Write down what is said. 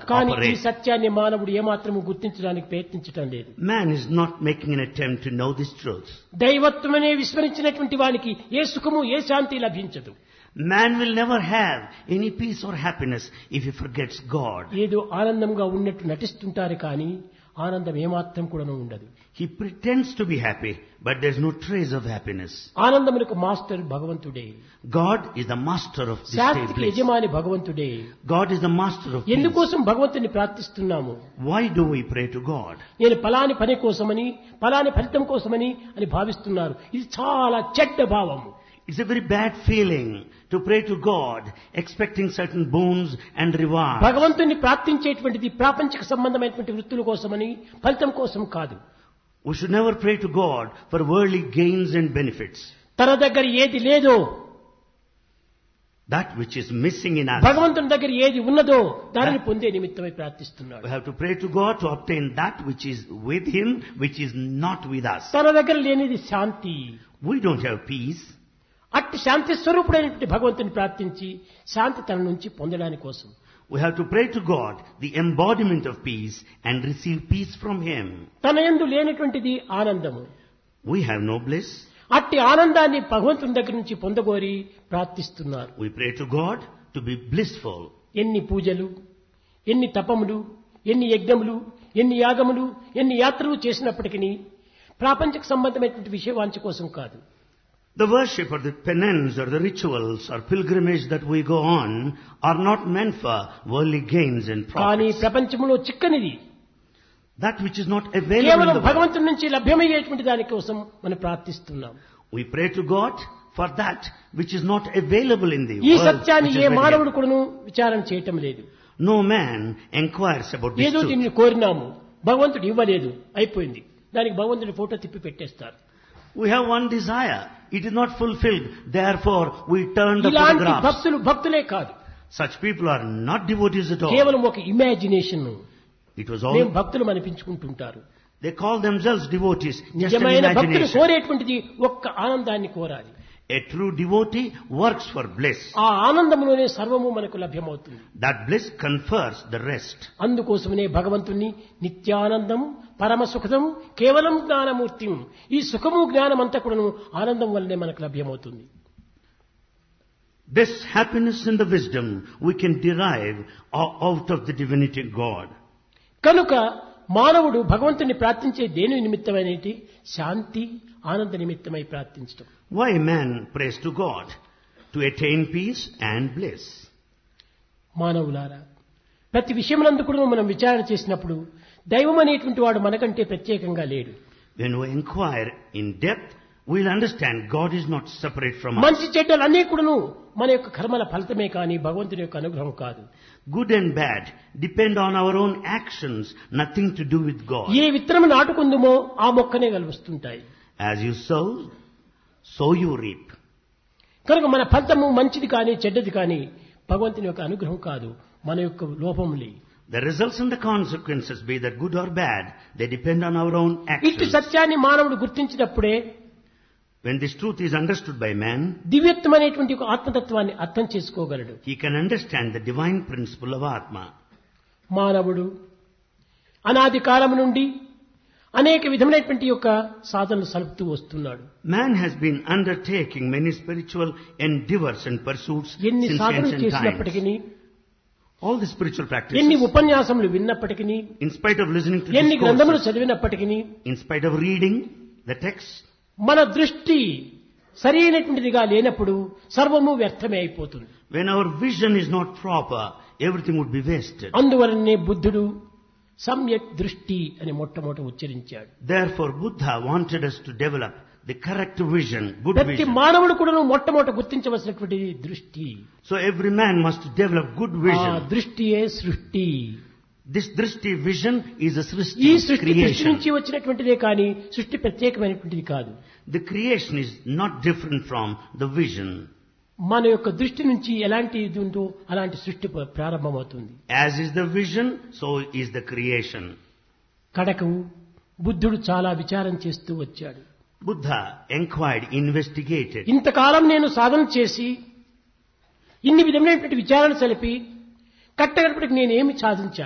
కానీ ఈ operate. సత్యాన్ని మానవుడు ఏమాత్రము గుర్తించడానికి ప్రయత్నించడం లేదు Man is not making an attempt to know this truth. దైవత్వమనే విస్మరించినటువంటి వానికి ఏ సుఖము ఏ శాంతి లభించదు Man will never have any peace or happiness if he forgets God. ఏదో ఆనందంగా ఉన్నట్టు నటిస్తుంటారు కానీ ఆనందం ఏమాత్రం కూడా ఉండదు He pretends to be happy, but there's no trace of happiness. ఆనందములకు మాస్టర్ భగవంతుడే God is the master of this state శాంతికి bliss. యజమాని భగవంతుడే God is the master of peace. ఎందుకోసం భగవంతుని ప్రార్థిస్తున్నాము Why do we pray to God? నేను ఫలాని పని కోసమని ఫలాని ఫలితం కోసమని అని భావిస్తున్నారు ఇది చాలా చెడ్డ భావము It's a very bad feeling to pray to God, expecting certain boons and rewards. భగవంతుని ప్రార్థించేటువంటిది ప్రాపంచిక సంబంధమైనటువంటి వృత్తుల కోసమని ఫలితం కోసం కాదు We should never pray to God for worldly gains and benefits. తన దగ్గర ఏది లేదో That which is missing in us. భగవంతుని దగ్గర ఏది ఉన్నదో దానిని పొందే నిమిత్తమై ప్రార్థిస్తున్నాడు We have to pray to God to obtain that which is with Him, which is not with us. తన దగ్గర లేనిది శాంతి We don't have peace. అట్టి శాంతి స్వరూపుడైనటువంటి భగవంతుని ప్రార్థించి శాంతి తన నుంచి పొందడానికి కోసం We have to pray to God, the embodiment of peace, and receive peace from Him. తన యందు లేనటువంటిది ఆనందము We have no bliss. అట్టి ఆనందాన్ని భగవంతుని దగ్గర నుంచి పొందగోరి ప్రార్థిస్తున్నారు We pray to God to be blissful. ఎన్ని పూజలు ఎన్ని తపములు ఎన్ని యజ్ఞములు ఎన్ని యాగములు ఎన్ని యాత్రలు చేసినప్పటికీ ప్రాపంచిక సంబంధమైనటువంటి విషయవాంఛ కోసం కాదు The worship or the penance or the rituals or pilgrimage that we go on are not meant for worldly gains and కానీ profits. ప్రపంచంలో చిక్కనిది That which is not available in కేవలం the world. భగవంతుని నుంచి లభ్యమయ్యేటువంటి దానికోసం మనం ప్రార్థిస్తున్నాం We pray to God for that which is not available in the ఈ world. సత్యాన్ని which is ఏ very మానవుడు available. కూడాను విచారణ చేయటం లేదు No man inquires about this ఏదో truth. దీన్ని కోరినాము భగవంతుడు ఇవ్వలేదు అయిపోయింది దానికి భగవంతుడి ఫోటో తిప్పి పెట్టేస్తారు We have one desire. It is not fulfilled. Therefore, we turn the ఇలాంటి photographs. భక్తులు భక్తులే కాదు Such people are not devotees at all. కేవలం ఒక ఇమాజినేషన్ It was మేము all, భక్తులు అనిపించుకుంటుంటారు they call themselves devotees. Just an నిజమైన భక్తులు imagination. కోరేటువంటిది ఒక్క ఆనందాన్ని కోరాలి A true devotee works for bliss. ఆ ఆనందంలోనే సర్వము మనకు లభ్యమవుతుంది That bliss confers the rest. అందుకోసమనే భగవంతుణ్ణి నిత్యానందము పరమ సుఖము కేవలం జ్ఞానమూర్తి ఈ సుఖము జ్ఞానం అంతా కూడాను ఆనందం వల్లనే మనకు లభ్యమవుతుంది This happiness and the wisdom we can derive o- out of the divinity of God. కనుక మానవుడు భగవంతుని ప్రార్థించే దేని నిమిత్తమైనటి శాంతి ఆనంద నిమిత్తమై ప్రార్థించడం Why man prays to God? To attain peace and bliss. మానవులారా ప్రతి విషయమునందు కూడా మనం విచారణ చేసినప్పుడు దైవం అనేటువంటి వాడు మనకంటే ప్రత్యేకంగా లేడు When we inquire in depth, we'll understand God is not separate from us. మంచి చెడ్డలు అన్నీ కూడాను మన యొక్క కర్మల ఫలితమే కానీ భగవంతుని యొక్క అనుగ్రహం కాదు Good and bad depend on our own actions, nothing to do with God. ఏ విత్తనం నాటుకుందుమో ఆ మొక్కనే కలుస్తుంటాయి As you sow, so you reap. కనుక మన ఫలితము మంచిది కానీ చెడ్డది కానీ భగవంతుని యొక్క అనుగ్రహం కాదు మన యొక్క లోపములే The results and the consequences, be that good or bad, they depend on our own ఇట్టి actions. సత్యాన్ని మానవుడు గుర్తించినప్పుడే When this truth is understood by man, దివ్యత్వమైనటువంటి ఒక ఆత్మతత్వాన్ని అర్థం చేసుకోగలడు he can understand the divine principle of Atma. మానవుడు అనాది కాలం నుండి అనేక విధమైనటువంటి యొక్క సాధనలు సలుపుతూ వస్తున్నాడు Man has been undertaking many spiritual endeavors and pursuits ఎన్ని since సాధనలు ancient times. చేసినప్పటికీ All the spiritual ఎన్ని practices, ఉపన్యాసములు విన్నప్పటికీ in spite of listening to ఎన్ని గ్రంథములు discourses, చదివినప్పటికీ in spite of reading the text, మన దృష్టి సరి అయినటువంటిదిగా లేనప్పుడు సర్వము వ్యర్థమే అయిపోతుంది when our vision is not proper, everything would be wasted. అందువలనే బుద్ధుడు సమ్యక్ దృష్టి అని మొట్టమొదట ఉచ్చరించాడు Therefore, Buddha wanted us to develop the correct vision, good ప్రతి vision. మానవుడు కూడా మొట్టమొదట గుర్తించవలసినటువంటి దృష్టి So every man must develop good ఆ vision. దృష్టియే సృష్టి This drishti vision is a ఈ srishti, సృష్టి దృష్టి creation. నుంచి వచ్చినటువంటిదే కానీ సృష్టి ప్రత్యేకమైనటువంటిది కాదు The creation is not different from the vision. మన యొక్క దృష్టి నుంచి ఎలాంటి ఇది ఉందో అలాంటి సృష్టి ప్ర- ప్రారంభమవుతుంది As is the vision, so is the creation. కడకు బుద్ధుడు చాలా విచారం చేస్తూ వచ్చాడు Buddha inquired, investigated. ఇంతకాలం నేను సాధన చేసి ఇన్ని విధమైనటువంటి విచారణ సెలిపి కట్టగడపటికి నేనేమి సాధించాను